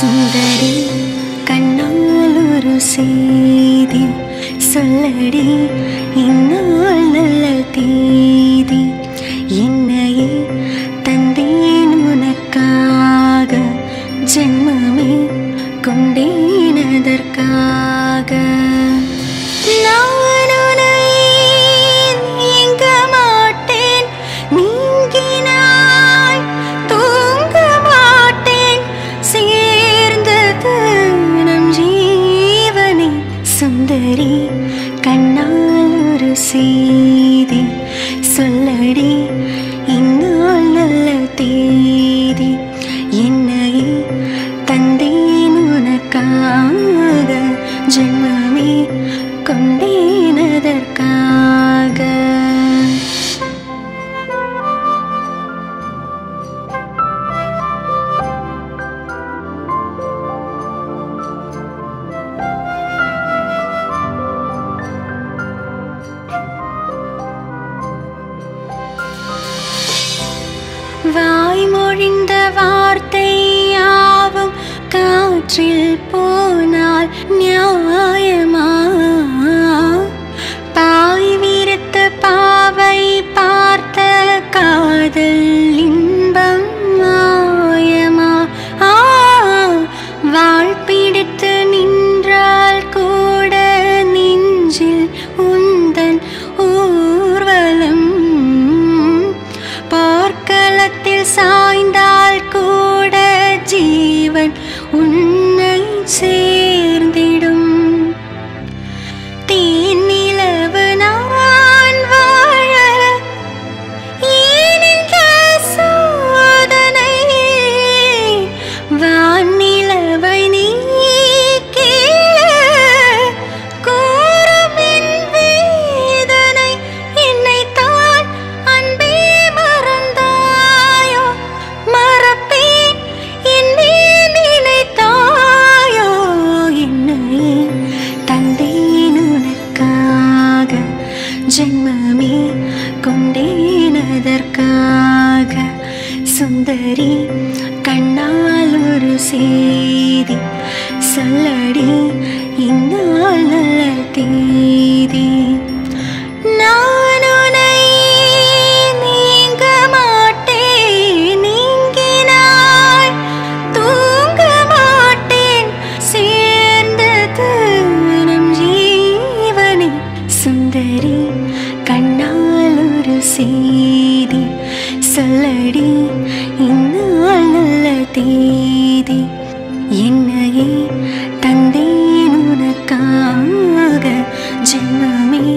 சுந்தரி கண்ணால் ஒரு செய்தி சொல்லடி இந்நாள் நல்ல தேதி என்னையே தந்தேன் உனக்காக ஜென்மமே கொண்டேன் அதற்காக நான் உன்னை நீங்க மாட்டேன் நீங்கினாய் தூங்க மாட்டேன் சேர்ந்தது நம் ஜீவனே சுந்தரி கண்ணால் ஒரு செய்தி சொல்லடி இந்நாள் நல்ல தேதி என்னையே தந்தேன் உனக்காக ஜென்மமே கொண்டேன் அதற்காக வாய்மொழிந்த வார்த்தையாவும் காற்றில் போனால் நியாயமா பாய் விரித்த பாவை பார்த்த காதல் இன்பம் மாயமா ஆ வாழ் பிடித்து நின்றால் கூட நெஞ்சில் உந்தன் ஊர்வலம் போர்க்களத்தில் சாய்ந்தால் கூட ஜீவன் உன்னை சேர்ந்திடும் தீநிலவு நான் வாழ ஏனென்ற சோதனை வானிலவை நீ கீழ கூறும் என் வேதனை என்னைத்தான் அன்பே மறந்தாயோ மறப்பேன் என்னே நினைத்தாயோ என்னை தந்தேன் உனக்காக ஜென்மமே கொண்டேன் அதற்காக சுந்தரி கண்ணால் ஒரு செய்தி சொல்லடி இந்நாள் நல்ல தேதி நான் உன்னை நீங்க மாட்டேன் நீங்கினாய் தூங்க மாட்டேன் சேர்ந்தது நம் ஜீவனே சுந்தரி கண்ணால் ஒரு செய்தி சொல்லடி இந்நாள் நல்ல தேதி என்னையே தந்தேன் உனக்காக ஜென்மமே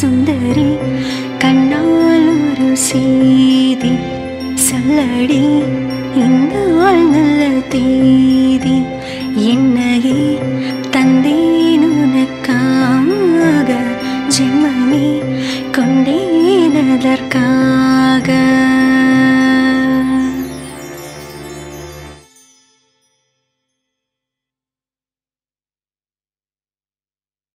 சுந்தரி கண்ணால் ஒரு செய்தி சொல்லடி இந்த நாள் நல்ல தேதி என்னையே தந்தேன் உனக்காக ஜென்மமே கொண்டேன் அதற்காக